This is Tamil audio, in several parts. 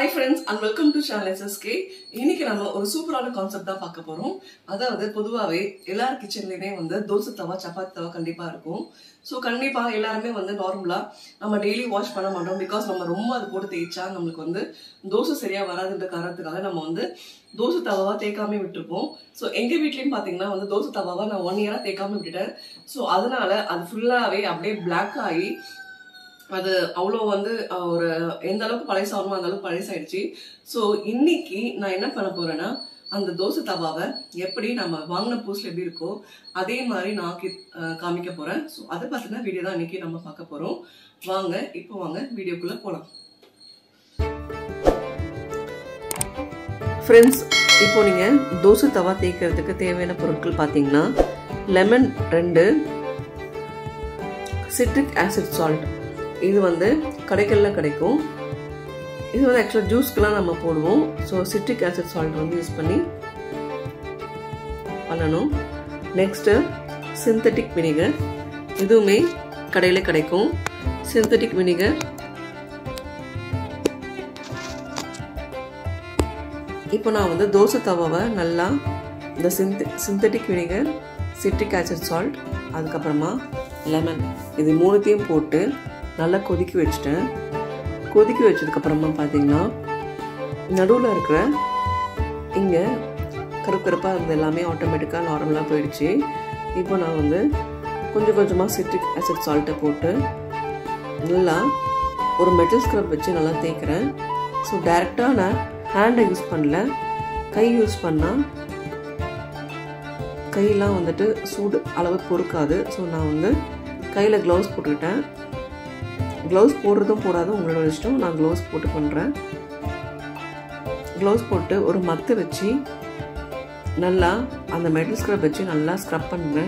hi friends and welcome to channel SSK இன்னைக்கு நம்ம ஒரு சூப்பரான கான்செப்ட் தான் பார்க்க போறோம் அதாவது பொதுவாகவே எல்லார் கிச்சன்லயுமே வந்து தோசை தவா சப்பாத்தி தவா கண்டிப்பா இருக்கும் ஸோ கண்டிப்பா எல்லாருமே வந்து நார்மலா நம்ம டெய்லி வாஷ் பண்ண மாட்டோம் பிகாஸ் நம்ம ரொம்ப அது போட்டு தேய்ச்சா நம்மளுக்கு வந்து தோசை சரியா வராதுன்ற காரணத்துக்காக நம்ம வந்து தோசை தவாவா தேய்க்காம விட்டுருப்போம் ஸோ எங்க வீட்லயும் பாத்தீங்கன்னா வந்து தோசை தவாவா நான் ஒன் இயரா தேய்க்காம விட்டுட்டேன் ஸோ அதனால அது ஃபுல்லாவே அப்படியே பிளாக் ஆகி அது அவ்வளோ வந்து அஹ், ஒரு எந்த அளவுக்கு பழசாகணுமோ அந்த அளவுக்கு பழசாயிடுச்சு ஸோ இன்னைக்கு நான் என்ன பண்ண போறேன்னா அந்த தோசை தவாவை எப்படி நம்ம வாங்கின பூஸ்ல எப்படி இருக்கோ அதே மாதிரி நான் ஆக்கி- அஹ், காமிக்க போறேன் ஸோ அதை பார்த்தீங்கன்னா வீடியோ தான் இன்னைக்கு நம்ம பார்க்க போறோம் வாங்க இப்போ வாங்க வீடியோக்குள்ள போலாம் ஃப்ரெண்ட்ஸ் இப்போ நீங்க தோசை தவா தேய்க்கிறதுக்கு தேவையான பொருட்கள் பார்த்தீங்கன்னா லெமன் ரெண்டு சிட்ரிக் ஆசிட் சால்ட் இது வந்து கடைகளில் கிடைக்கும் இது வந்து ஆக்சுவலாக ஜூஸ்க்கெலாம் நம்ம போடுவோம் ஸோ சிட்ரிக் ஆசிட் சால்ட் வந்து யூஸ் பண்ணி பண்ணணும் நெக்ஸ்ட்டு சிந்தட்டிக் வினிகர் இதுவுமே கடையில் கிடைக்கும் சிந்தட்டிக் வினிகர் இப்போ நான் வந்து தோசை தவாவை நல்லா இந்த சிந்த synthetic vinegar citric acid salt அதுக்கப்புறமா லெமன் இது மூணுத்தையும் போட்டு நல்லா கொதிக்க வச்சுட்டேன் கொதிக்க வச்சதுக்கப்புறமா பார்த்தீங்கன்னா நடுவில் இருக்கிற இங்கே கருப்பு கருப்பாக இருந்த எல்லாமே ஆட்டோமேட்டிக்காக நார்மலாக போயிடுச்சு இப்போ நான் வந்து கொஞ்சம் கொஞ்சமாக சிட்ரிக் ஆசிட் சால்ட்டை போட்டு நல்லா ஒரு மெட்டல் ஸ்க்ரப் வச்சு நல்லா தேய்க்கிறேன் ஸோ டைரெக்டாக நான் ஹேண்டை யூஸ் பண்ணல கை யூஸ் பண்ணால் கையெல்லாம் வந்துட்டு சூடு அளவு பொறுக்காது ஸோ நான் வந்து கையில் க்ளவுஸ் போட்டுக்கிட்டேன் க்ளவுஸ் போடுறதும் போடாதும் உங்களோட இஷ்டம் நான் க்ளவுஸ் போட்டு பண்ணுறேன் க்ளவுஸ் போட்டு ஒரு மத்து வச்சு நல்லா அந்த மெட்டல் ஸ்க்ரப் வச்சு நல்லா ஸ்க்ரப் பண்ணுறேன்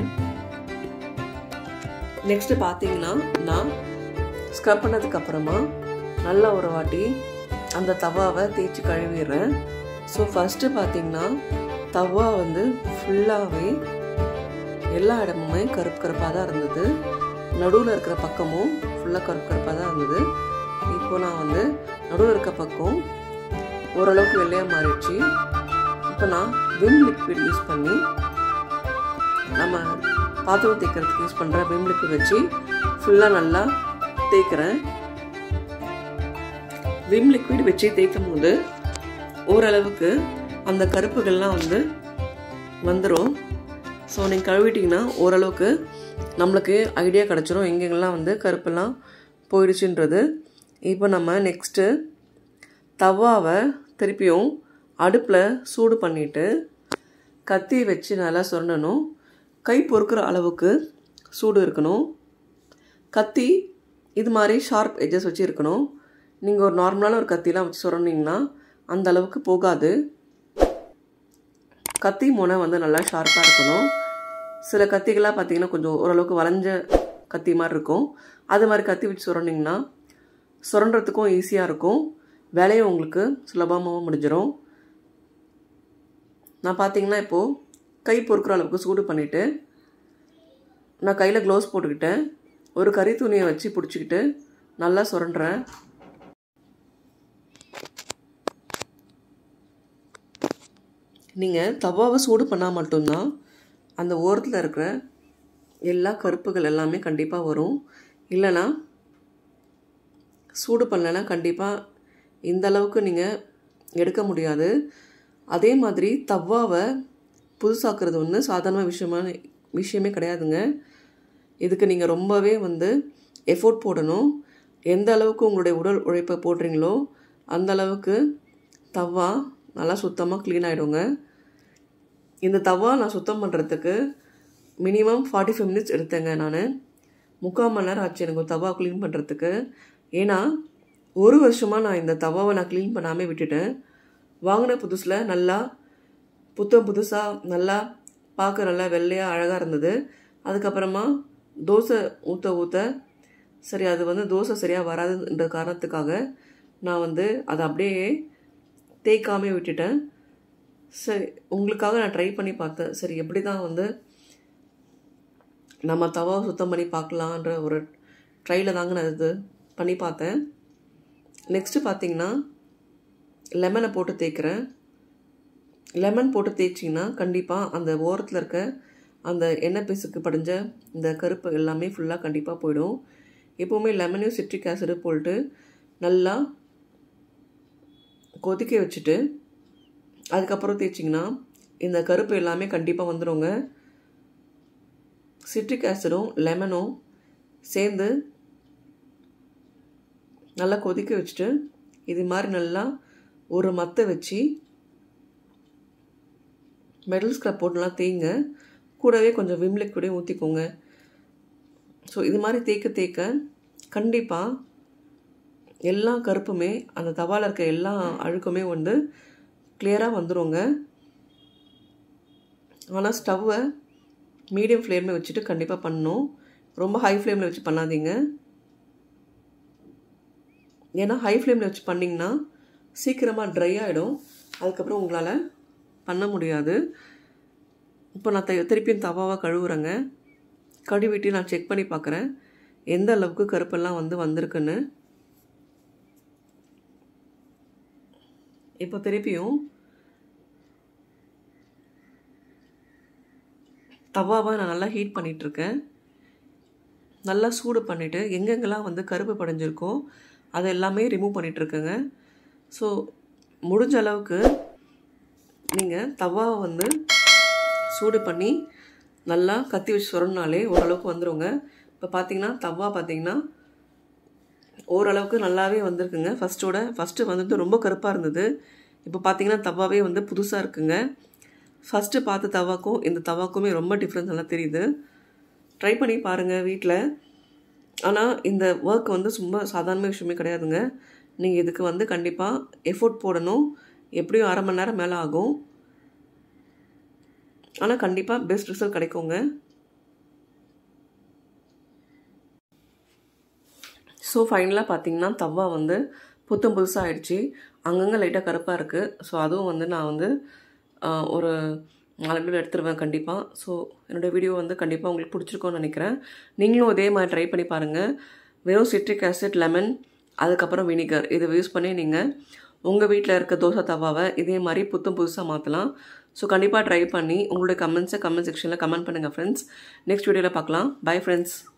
நெக்ஸ்ட்டு பார்த்தீங்கன்னா நான் ஸ்க்ரப் பண்ணதுக்கப்புறமா நல்லா ஒரு வாட்டி அந்த தவாவை தேய்ச்சி கழுவிடுறேன் ஸோ ஃபஸ்ட்டு பார்த்தீங்கன்னா தவா வந்து ஃபுல்லாகவே எல்லா இடமுமே கருப்பு கருப்பாக தான் இருந்தது நடுவில் இருக்கிற பக்கமும் ஃபுல்லாக கருப்பு கருப்பாக தான் இருந்தது இப்போ நான் வந்து நடுவில் இருக்க பக்கம் ஓரளவுக்கு வெள்ளையாக மாறிடுச்சு இப்போ நான் விம் லிக்விட் யூஸ் பண்ணி நம்ம பாத்திரம் தேய்க்கிறதுக்கு யூஸ் பண்ணுற விம் லிக்விட் வச்சு ஃபுல்லாக நல்லா தேய்க்கிறேன் விம் லிக்விட் வச்சு தேய்க்கும் போது ஓரளவுக்கு அந்த கருப்புகள்லாம் வந்து வந்துடும் ஸோ நீங்கள் கழுவிட்டிங்கன்னா ஓரளவுக்கு நம்மளுக்கு ஐடியா கிடச்சிரும் எங்கெங்கெல்லாம் வந்து கருப்பெல்லாம் போயிடுச்சுன்றது இப்போ நம்ம நெக்ஸ்ட்டு தவாவை திருப்பியும் அடுப்பில் சூடு பண்ணிவிட்டு கத்தி வச்சு நல்லா சுரண்டணும் கை பொறுக்கிற அளவுக்கு சூடு இருக்கணும் கத்தி இது மாதிரி ஷார்ப் எட்ஜஸ் வச்சு இருக்கணும் நீங்கள் ஒரு நார்மலான ஒரு கத்திலாம் வச்சு சுரண்டிங்கன்னா அந்த அளவுக்கு போகாது கத்தி முனை வந்து நல்லா ஷார்ப்பாக இருக்கணும் சில கத்திகளாக பார்த்தீங்கன்னா கொஞ்சம் ஓரளவுக்கு வளைஞ்ச கத்தி மாதிரி இருக்கும் அது மாதிரி கத்தி வச்சு சுரண்டிங்கன்னா சுரண்டுறதுக்கும் ஈஸியாக இருக்கும் வேலையும் உங்களுக்கு சுலபமாகவும் முடிஞ்சிடும் நான் பார்த்தீங்கன்னா இப்போது கை பொறுக்கிற அளவுக்கு சூடு பண்ணிவிட்டு நான் கையில் க்ளவுஸ் போட்டுக்கிட்டேன் ஒரு கறி துணியை வச்சு பிடிச்சிக்கிட்டு நல்லா சுரண்டுறேன் நீங்கள் தவாவை சூடு பண்ணால் மட்டும்தான் அந்த ஓரத்தில் இருக்கிற எல்லா கருப்புகள் எல்லாமே கண்டிப்பாக வரும் இல்லைனா சூடு பண்ணலைன்னா கண்டிப்பாக இந்த அளவுக்கு நீங்கள் எடுக்க முடியாது அதே மாதிரி தவாவை புதுசாக்குறது ஒன்று சாதாரண விஷயமான விஷயமே கிடையாதுங்க இதுக்கு நீங்கள் ரொம்பவே வந்து எஃபோர்ட் போடணும் எந்த அளவுக்கு உங்களுடைய உடல் உழைப்பை போடுறீங்களோ அந்த அளவுக்கு தவா நல்லா சுத்தமாக க்ளீன் ஆகிடுங்க இந்த தவா நான் சுத்தம் பண்ணுறதுக்கு மினிமம் ஃபார்ட்டி ஃபைவ் மினிட்ஸ் எடுத்தேங்க நான் முக்கால் மணி நேரம் ஆச்சு எனக்கு ஒரு தவா க்ளீன் பண்ணுறதுக்கு ஏன்னா ஒரு வருஷமாக நான் இந்த தவாவை நான் க்ளீன் பண்ணாமல் விட்டுட்டேன் வாங்கின புதுசில் நல்லா புத்தம் புதுசாக நல்லா பார்க்க நல்லா வெள்ளையாக அழகாக இருந்தது அதுக்கப்புறமா தோசை ஊற்ற ஊற்ற சரி அது வந்து தோசை சரியாக வராதுன்ற காரணத்துக்காக நான் வந்து அதை அப்படியே தேய்க்காமே விட்டுட்டேன் சரி உங்களுக்காக நான் ட்ரை பண்ணி பார்த்தேன் சரி எப்படி தான் வந்து நம்ம தவா சுத்தம் பண்ணி பார்க்கலான்ற ஒரு ட்ரையில் தாங்க நான் இது பண்ணி பார்த்தேன் நெக்ஸ்ட்டு பார்த்தீங்கன்னா லெமனை போட்டு தேய்க்கிறேன் லெமன் போட்டு தேய்ச்சிங்கன்னா கண்டிப்பாக அந்த ஓரத்தில் இருக்க அந்த எண்ணெய் பீஸுக்கு படிஞ்ச இந்த கருப்பு எல்லாமே ஃபுல்லாக கண்டிப்பாக போயிடும் எப்போவுமே லெமனையும் சிட்ரிக் ஆசிடு போட்டு நல்லா கொதிக்க வச்சுட்டு அதுக்கப்புறம் தேய்ச்சிங்கன்னா இந்த கருப்பு எல்லாமே கண்டிப்பாக வந்துடுங்க சிட்ரிக் ஆசிடும் லெமனும் சேர்ந்து நல்லா கொதிக்க வச்சுட்டு இது மாதிரி நல்லா ஒரு மத்தை வச்சு மெடல் ஸ்க்ரப் போட்டு நல்லா தேய்ங்க கூடவே கொஞ்சம் விம் லிக்விடையும் ஊற்றிக்கோங்க ஸோ இது மாதிரி தேய்க்க தேய்க்க கண்டிப்பாக எல்லா கருப்புமே அந்த தவாவில் இருக்க எல்லா அழுக்குமே வந்து கிளியராக வந்துடுங்க ஆனால் ஸ்டவ்வை மீடியம் ஃப்ளேமில் வச்சுட்டு கண்டிப்பாக பண்ணணும் ரொம்ப ஹை ஃப்ளேமில் வச்சு பண்ணாதீங்க ஏன்னா ஹை ஃப்ளேமில் வச்சு பண்ணிங்கன்னா சீக்கிரமாக ட்ரை ஆகிடும் அதுக்கப்புறம் உங்களால் பண்ண முடியாது இப்போ நான் த திருப்பியும் தவாவாக கழுவுறேங்க கழுவிட்டு நான் செக் பண்ணி பார்க்குறேன் எந்த அளவுக்கு கருப்பெல்லாம் வந்து வந்திருக்குன்னு இப்போ திருப்பியும் தவாவை நான் நல்லா ஹீட் பண்ணிகிட்ருக்கேன் நல்லா சூடு பண்ணிவிட்டு எங்கெங்கெல்லாம் வந்து கருப்பு படைஞ்சிருக்கோ அதை எல்லாமே ரிமூவ் பண்ணிகிட்ருக்கேங்க ஸோ முடிஞ்ச அளவுக்கு நீங்கள் தவாவை வந்து சூடு பண்ணி நல்லா கத்தி வச்சு சுரண்டினாலே ஓரளவுக்கு வந்துடுங்க இப்போ பார்த்தீங்கன்னா தவா பார்த்தீங்கன்னா ஓரளவுக்கு நல்லாவே வந்திருக்குங்க ஃபஸ்ட்டோட ஃபஸ்ட்டு வந்துட்டு ரொம்ப கருப்பாக இருந்தது இப்போ பார்த்தீங்கன்னா தவாவே வந்து புதுசாக இருக்குங்க ஃபஸ்ட்டு பார்த்த தவாக்கும் இந்த தவாக்குமே ரொம்ப டிஃப்ரென்ஸ் நல்லா தெரியுது ட்ரை பண்ணி பாருங்கள் வீட்டில் ஆனால் இந்த ஒர்க் வந்து ரொம்ப சாதாரண விஷயமே கிடையாதுங்க நீங்கள் இதுக்கு வந்து கண்டிப்பாக எஃபோர்ட் போடணும் எப்படியும் அரை மணி நேரம் மேலே ஆகும் ஆனால் கண்டிப்பாக பெஸ்ட் ரிசல்ட் கிடைக்குங்க ஸோ ஃபைனலாக பார்த்தீங்கன்னா தவா வந்து புத்தம் புதுசாக ஆயிடுச்சு அங்கங்கே லைட்டாக கருப்பாக இருக்குது ஸோ அதுவும் வந்து நான் வந்து ஒரு நாலு கிலோ எடுத்துருவேன் கண்டிப்பாக ஸோ என்னோடய வீடியோ வந்து கண்டிப்பாக உங்களுக்கு பிடிச்சிருக்கோன்னு நினைக்கிறேன் நீங்களும் இதே மாதிரி ட்ரை பண்ணி பாருங்கள் வெறும் சிட்ரிக் ஆசிட் லெமன் அதுக்கப்புறம் வினிகர் இதை யூஸ் பண்ணி நீங்கள் உங்கள் வீட்டில் இருக்க தோசை தவாவை இதே மாதிரி புத்தம் புதுசாக மாற்றலாம் ஸோ கண்டிப்பாக ட்ரை பண்ணி உங்களுடைய கமெண்ட்ஸை கமெண்ட் செக்ஷனில் கமெண்ட் பண்ணுங்கள் ஃப்ரெண்ட்ஸ் நெக்ஸ்ட் வீடியோவில் பார்க்கலாம் பை ஃப்ரெண்ட்ஸ்